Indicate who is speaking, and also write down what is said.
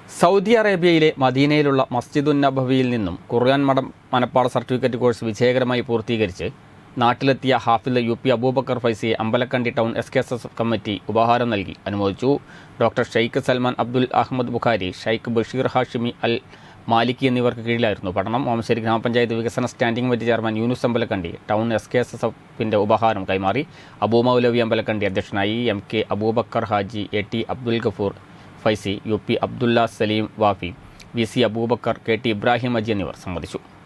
Speaker 1: Saudi അറേബ്യയിലെ മദീനയിലുള്ള മസ്ജിദുൻ നബവിയിൽ നിന്നും ഖുർആൻ മഠം മനപ്പാട സർട്ടിഫിക്കറ്റ് കോഴ്സ് വിജയകരമായി പൂർത്തീകരിച്ച് നാട്ടിലെത്തിയ ഹാഫിൽ യു പി അബൂബക്കർ ഫൈസിയെ Ambalakandi town S K S S committee ഉപഹാരം നൽകി അനുമോദിച്ചു ഡോക്ടർ ഷെയ്ഖ് സൽമാൻ അബ്ദുൽ അഹമ്മദ് ബുഖാരി ഷെയ്ഖ് ബഷീർ ഹാഷിമി അൽ മാലിക്കി എന്നിവർക്ക് കീഴിലായിരുന്നു പഠനം ഓമശ്ശേരി ഗ്രാമപഞ്ചായത്ത് വികസന standing committee chairman Yunus Ambalakandi town S K S S എഫിന്റെ ഉപഹാരം കൈമാറി അബൂ മൗലവി അമ്പലക്കണ്ടി അധ്യക്ഷനായി M K Abubakar Haji A T Abdul Gafoor Faizy U P Abdulla Saleem Wafi V C Abubakar K T Ibrahim Aji എന്നിവർ സംബന്ധിച്ചു